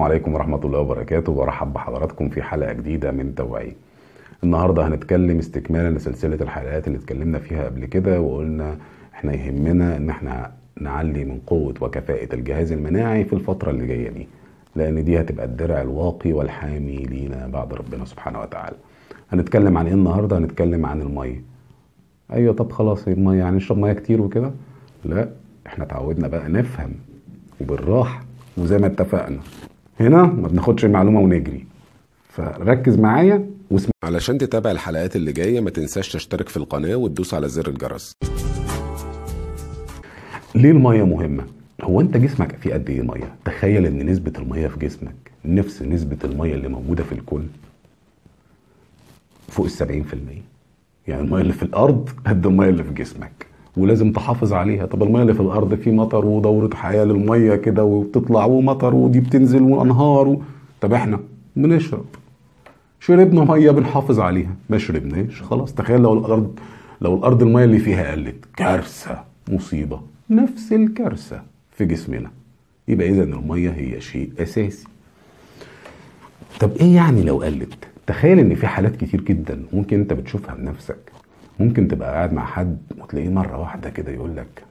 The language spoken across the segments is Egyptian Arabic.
عليكم ورحمة الله وبركاته برحب بحضراتكم في حلقة جديدة من توعية النهاردة هنتكلم استكمالا لسلسلة الحلقات اللي اتكلمنا فيها قبل كده وقلنا احنا يهمنا ان احنا نعلي من قوة وكفاءة الجهاز المناعي في الفترة اللي جاية دي لان دي هتبقى الدرع الواقي والحامي لينا بعد ربنا سبحانه وتعالى هنتكلم عن ايه النهاردة هنتكلم عن المية ايوه طب خلاص المية يعني نشرب مية كتير وكده لا احنا اتعودنا بقى نفهم وبالراحة وزي ما اتفقنا هنا ما بناخدش المعلومة ونجري فركز معايا واسمع علشان تتابع الحلقات اللي جاية ما تنساش تشترك في القناة وتدوس على زر الجرس ليه المية مهمة؟ هو انت جسمك فيه قد ايه مية؟ تخيل ان نسبة المية في جسمك نفس نسبة المية اللي موجودة في الكل فوق السبعين في المية يعني المية اللي في الأرض قد المية اللي في جسمك ولازم تحافظ عليها طب المية اللي في الأرض في مطر ودورة حياة للمية كده وبتطلع ومطر ودي بتنزل وأنهار و... طب احنا بنشرب شربنا مية بنحافظ عليها ما شربناش خلاص تخيل لو الأرض لو الأرض المية اللي فيها قلت كارثة مصيبة نفس الكارثة في جسمنا يبقى إذا المية هي شيء أساسي طب ايه يعني لو قلت تخيل ان في حالات كتير جدا ممكن انت بتشوفها بنفسك ممكن تبقى قاعد مع حد وتلاقيه مره واحده كده يقول لك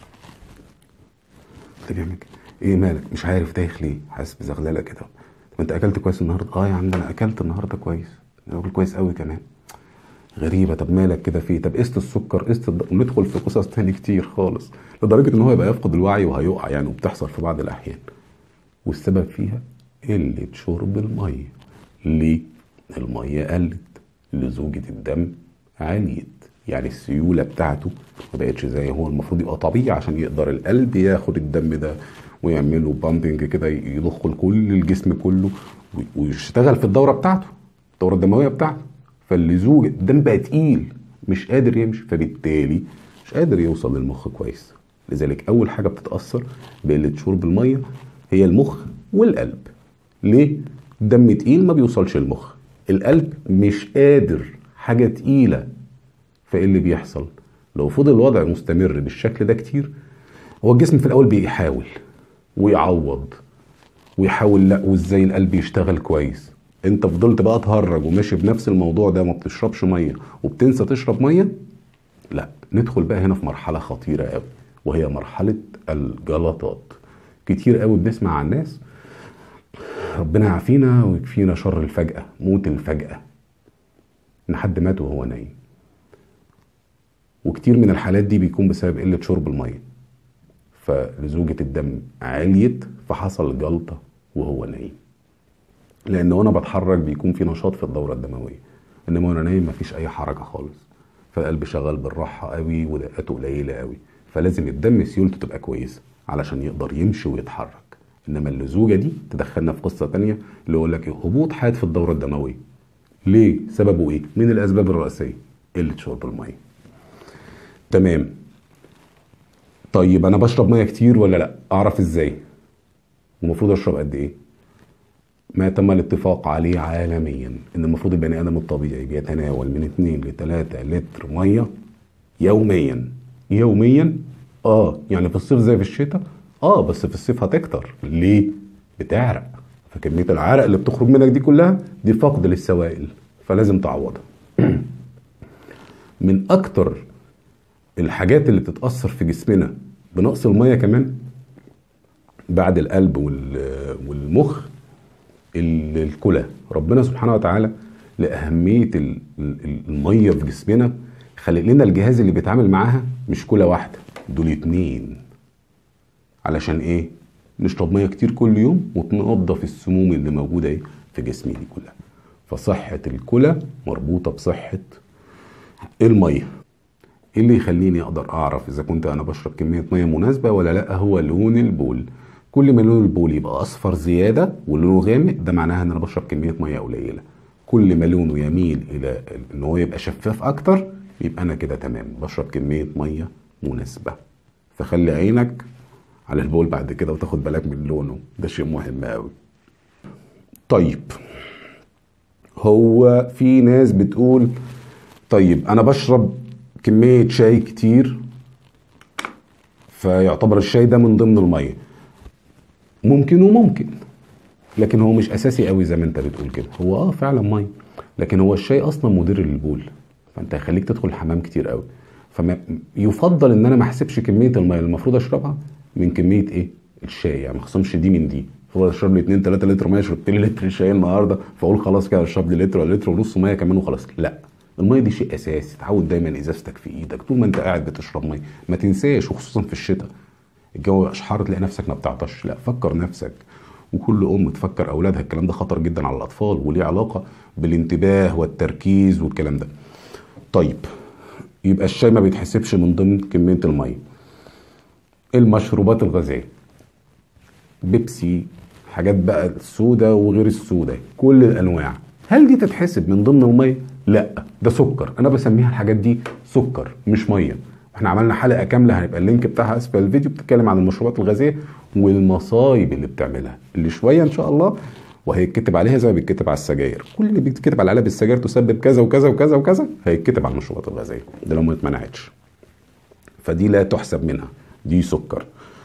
تلاقيه بيعمل كده، ايه مالك مش عارف دايخ ليه حاسس بزغلله كده طب انت اكلت كويس النهارده اه يا عم ده انا اكلت النهارده كويس انا باكل كويس قوي كمان غريبه طب مالك كده فيه طب قست السكر قست الض... وندخل في قصص تاني كتير خالص لدرجه ان هو يبقى يفقد الوعي وهيقع يعني وبتحصل في بعض الاحيان والسبب فيها قله شرب الميه ليه الميه قلت لزوجة الدم عليت يعني السيولة بتاعته ما بقتش زي هو المفروض يبقى طبيعي عشان يقدر القلب ياخد الدم ده ويعمله بامبنج كده يضخ كل الجسم كله ويشتغل في الدورة بتاعته الدورة الدموية بتاعته فاللزوج الدم بقى تقيل مش قادر يمشي فبالتالي مش قادر يوصل للمخ كويس لذلك أول حاجة بتتأثر بقلة شرب المية هي المخ والقلب ليه؟ دم تقيل ما بيوصلش المخ القلب مش قادر حاجة تقيلة فايه اللي بيحصل لو فضل الوضع مستمر بالشكل ده كتير هو الجسم في الاول بيحاول ويعوض ويحاول لا وازاي القلب يشتغل كويس انت فضلت بقى تهرج وماشي بنفس الموضوع ده ما بتشربش ميه وبتنسى تشرب ميه لا ندخل بقى هنا في مرحله خطيره قوي وهي مرحله الجلطات كتير قوي بنسمع عن ناس ربنا يعافينا ويكفينا شر الفجأة موت الفجأة إن حد مات وهو نايم وكتير من الحالات دي بيكون بسبب قلة شرب المية فلزوجة الدم عليت فحصل جلطة وهو نايم لأن وأنا بتحرك بيكون في نشاط في الدورة الدموية إنما وأنا نايم مفيش أي حركة خالص فالقلب شغال بالراحة قوي ودقاته قليلة قوي فلازم الدم سيولته تبقى كويسة علشان يقدر يمشي ويتحرك انما اللزوجه دي تدخلنا في قصه تانية اللي يقول لك هبوط حاد في الدوره الدمويه ليه سببه ايه من الاسباب الرئيسيه قله شرب الميه تمام طيب انا بشرب ميه كتير ولا لا اعرف ازاي المفروض اشرب قد ايه ما تم الاتفاق عليه عالميا ان المفروض البني ادم الطبيعي بيتناول من 2 ل 3 لتر ميه يوميا يوميا اه يعني في الصيف زي في الشتاء اه بس في الصيف هتكتر ليه بتعرق فكميه العرق اللي بتخرج منك دي كلها دي فقد للسوائل فلازم تعوضها من اكتر الحاجات اللي بتتاثر في جسمنا بنقص الميه كمان بعد القلب والمخ الكلى ربنا سبحانه وتعالى لاهميه الميه في جسمنا خلق لنا الجهاز اللي بيتعامل معاها مش كلى واحده دول اتنين علشان ايه نشرب ميه كتير كل يوم وتنظف السموم اللي موجوده ايه في جسمي دي كلها فصحه الكلى مربوطه بصحه الميه ايه اللي يخليني اقدر اعرف اذا كنت انا بشرب كميه ميه مناسبه ولا لا هو لون البول كل ما لون البول يبقى اصفر زياده ولونه غامق ده معناها ان انا بشرب كميه ميه قليله كل ما لونه يميل الى ان هو يبقى شفاف اكتر يبقى انا كده تمام بشرب كميه ميه مناسبه فخلي عينك على البول بعد كده وتاخد بالك من لونه ده شيء مهم قوي طيب هو في ناس بتقول طيب انا بشرب كمية شاي كتير فيعتبر الشاي ده من ضمن المية ممكن وممكن لكن هو مش اساسي قوي زي ما انت بتقول كده هو اه فعلا ميه لكن هو الشاي اصلا مدير للبول فانت هيخليك تدخل الحمام كتير قوي فما يفضل ان انا ما احسبش كميه الميه اللي المفروض اشربها من كميه ايه الشاي يعني ما اخصمش دي من دي المفروض اشرب لي 2 3 لتر ميه شربت لي لتر شاي النهارده فاقول خلاص كده اشرب لي لتر ولا لتر ونص ميه كمان وخلاص لا الميه دي شيء اساسي تعود دايما ازازتك في ايدك طول ما انت قاعد بتشرب ميه ما تنساش وخصوصا في الشتاء الجو اشحار تلاقي نفسك ما بتعطش لا فكر نفسك وكل ام تفكر اولادها الكلام ده خطر جدا على الاطفال وليه علاقه بالانتباه والتركيز والكلام ده طيب يبقى الشاي ما بيتحسبش من ضمن كميه الميه المشروبات الغازيه بيبسي حاجات بقى السوداء وغير السوداء كل الانواع هل دي تتحسب من ضمن الميه لا ده سكر انا بسميها الحاجات دي سكر مش ميه احنا عملنا حلقه كامله هيبقى اللينك بتاعها اسفل الفيديو بتتكلم عن المشروبات الغازيه والمصايب اللي بتعملها اللي شويه ان شاء الله وهيتكتب عليها زي ما بيتكتب على السجاير كل اللي بيتكتب على علب السجاير تسبب كذا وكذا وكذا وكذا هيتكتب على المشروبات الغازيه ده لو ما اتمنعتش فدي لا تحسب منها دي سكر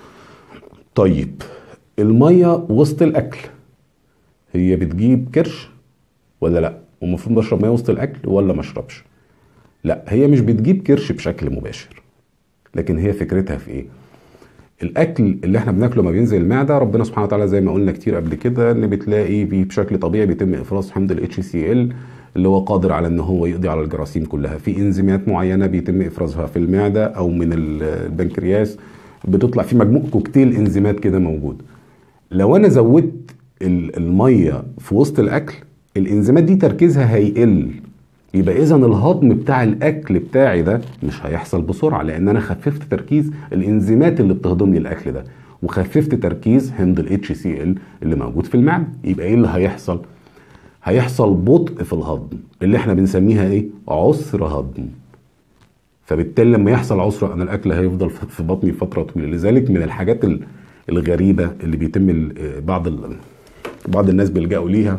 طيب الميه وسط الاكل هي بتجيب كرش ولا لا والمفروض بشرب ميه وسط الاكل ولا ما اشربش لا هي مش بتجيب كرش بشكل مباشر لكن هي فكرتها في ايه الاكل اللي احنا بناكله ما بينزل المعده ربنا سبحانه وتعالى زي ما قلنا كتير قبل كده ان بتلاقي فيه بشكل طبيعي بيتم افراز حمض الاتش سي ال اللي هو قادر على ان هو يقضي على الجراثيم كلها في انزيمات معينه بيتم افرازها في المعده او من البنكرياس بتطلع في مجموع كوكتيل انزيمات كده موجود لو انا زودت الميه في وسط الاكل الانزيمات دي تركيزها هيقل يبقى اذا الهضم بتاع الاكل بتاعي ده مش هيحصل بسرعه لان انا خففت تركيز الانزيمات اللي بتهضم لي الاكل ده وخففت تركيز حمض الاتش سي ال اللي موجود في المعده يبقى ايه اللي هيحصل هيحصل بطء في الهضم اللي احنا بنسميها ايه عسر هضم فبالتالي لما يحصل عسر انا الاكل هيفضل في بطني فتره طويله لذلك من الحاجات الغريبه اللي بيتم بعض بعض الناس بيلجأوا ليها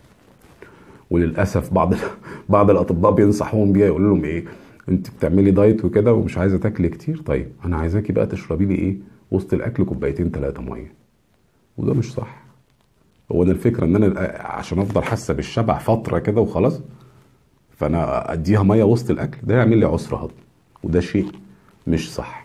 وللاسف بعض بعض الاطباء بينصحوهم بيها يقولوا لهم ايه انت بتعملي دايت وكده ومش عايزه تاكلي كتير طيب انا عايزاكي بقى تشربي لي ايه وسط الاكل كوبايتين ثلاثه ميه وده مش صح هو ده الفكره ان انا عشان افضل حاسه بالشبع فتره كده وخلاص فانا اديها ميه وسط الاكل ده يعمل لي عسر هضم وده شيء مش صح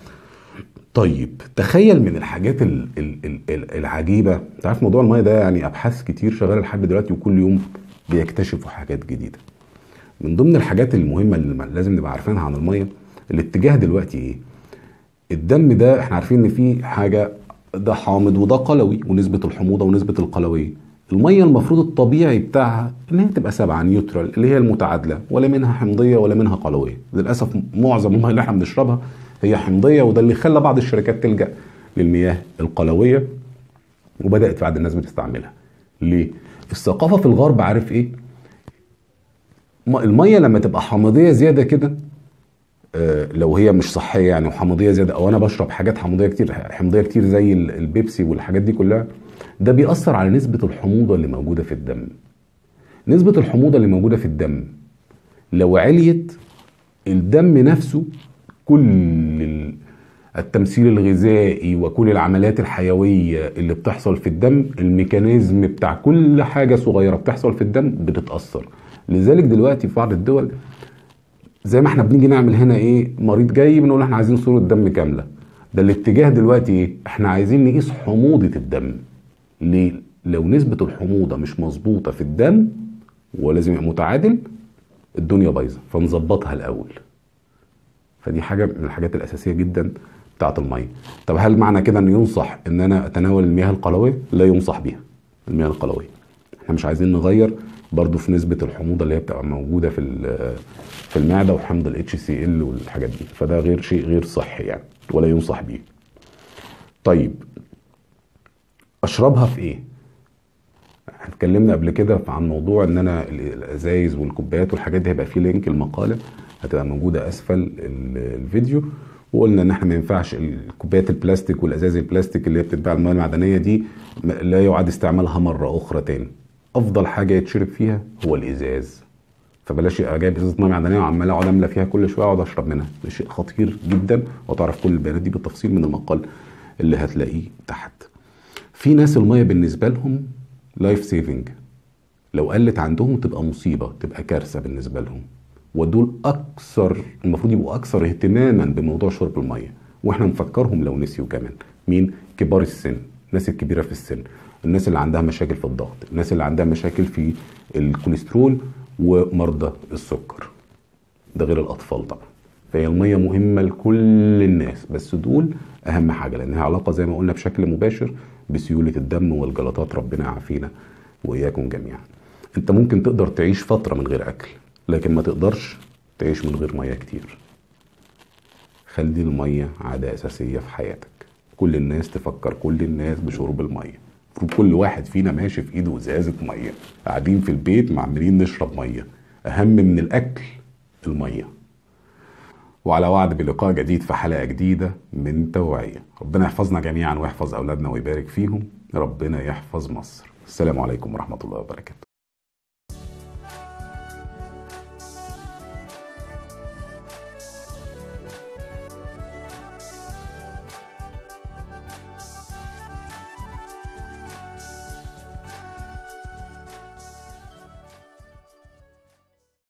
طيب تخيل من الحاجات ال ال ال العجيبه انت عارف موضوع الميه ده يعني ابحاث كتير شغاله لحد دلوقتي وكل يوم بيكتشفوا حاجات جديده من ضمن الحاجات المهمه اللي لازم نبقى عارفينها عن الميه الاتجاه دلوقتي ايه الدم ده احنا عارفين ان في حاجه ده حامض وده قلوي ونسبه الحموضه ونسبه القلويه الميه المفروض الطبيعي بتاعها ان هي تبقى سبعه نيوترال اللي هي المتعادله ولا منها حمضيه ولا منها قلويه للاسف معظم الميه اللي احنا بنشربها هي حمضيه وده اللي خلى بعض الشركات تلجا للمياه القلويه وبدات بعض الناس بتستعملها ليه الثقافه في الغرب عارف ايه الميه لما تبقى حامضيه زياده كده آه لو هي مش صحيه يعني وحامضيه زياده او انا بشرب حاجات حامضيه كتير حمضيه كتير زي البيبسي والحاجات دي كلها ده بيأثر على نسبه الحموضه اللي موجوده في الدم نسبه الحموضه اللي موجوده في الدم لو عليت الدم نفسه كل التمثيل الغذائي وكل العمليات الحيويه اللي بتحصل في الدم الميكانيزم بتاع كل حاجه صغيره بتحصل في الدم بتتاثر لذلك دلوقتي في بعض الدول زي ما احنا بنيجي نعمل هنا ايه مريض جاي بنقول احنا عايزين صوره دم كامله ده الاتجاه دلوقتي ايه احنا عايزين نقيس حموضه الدم ليه لو نسبه الحموضه مش مظبوطه في الدم ولازم يبقى متعادل الدنيا بايظه فنظبطها الاول فدي حاجه من الحاجات الاساسيه جدا بتاعه الميه طب هل معنى كده ان ينصح ان انا اتناول المياه القلويه لا ينصح بيها المياه القلويه احنا مش عايزين نغير برضو في نسبه الحموضه اللي هي بتبقى موجوده في في المعده وحمض الاتش سي ال والحاجات دي فده غير شيء غير صحي يعني ولا ينصح بيه طيب اشربها في ايه اتكلمنا قبل كده عن موضوع ان انا الازايز والكوبايات والحاجات دي هيبقى فيه لينك المقاله هتبقى موجوده اسفل الفيديو وقلنا ان احنا ما ينفعش الكوبايات البلاستيك والازاز البلاستيك اللي هي بتتباع المياه المعدنيه دي لا يعاد استعمالها مره اخرى تاني افضل حاجه يتشرب فيها هو الازاز فبلاش ابقى جايب ازازه ميه معدنيه وعمال اقعد املى فيها كل شويه اقعد اشرب منها ده شيء خطير جدا وتعرف كل البيانات دي بالتفصيل من المقال اللي هتلاقيه تحت في ناس الميه بالنسبه لهم لايف سيفنج لو قلت عندهم تبقى مصيبه تبقى كارثه بالنسبه لهم ودول اكثر المفروض يبقوا اكثر اهتماما بموضوع شرب الميه واحنا نفكرهم لو نسيوا كمان مين كبار السن الناس الكبيره في السن الناس اللي عندها مشاكل في الضغط الناس اللي عندها مشاكل في الكوليسترول ومرضى السكر ده غير الاطفال طبعا فهي الميه مهمه لكل الناس بس دول اهم حاجه لانها علاقه زي ما قلنا بشكل مباشر بسيوله الدم والجلطات ربنا يعافينا واياكم جميعا انت ممكن تقدر تعيش فتره من غير اكل لكن ما تقدرش تعيش من غير ميه كتير خلي الميه عاده اساسيه في حياتك كل الناس تفكر كل الناس بشرب الميه المفروض كل واحد فينا ماشي في ايده ازازه ميه قاعدين في البيت معملين نشرب ميه اهم من الاكل الميه وعلى وعد بلقاء جديد في حلقه جديده من توعيه ربنا يحفظنا جميعا ويحفظ اولادنا ويبارك فيهم ربنا يحفظ مصر السلام عليكم ورحمه الله وبركاته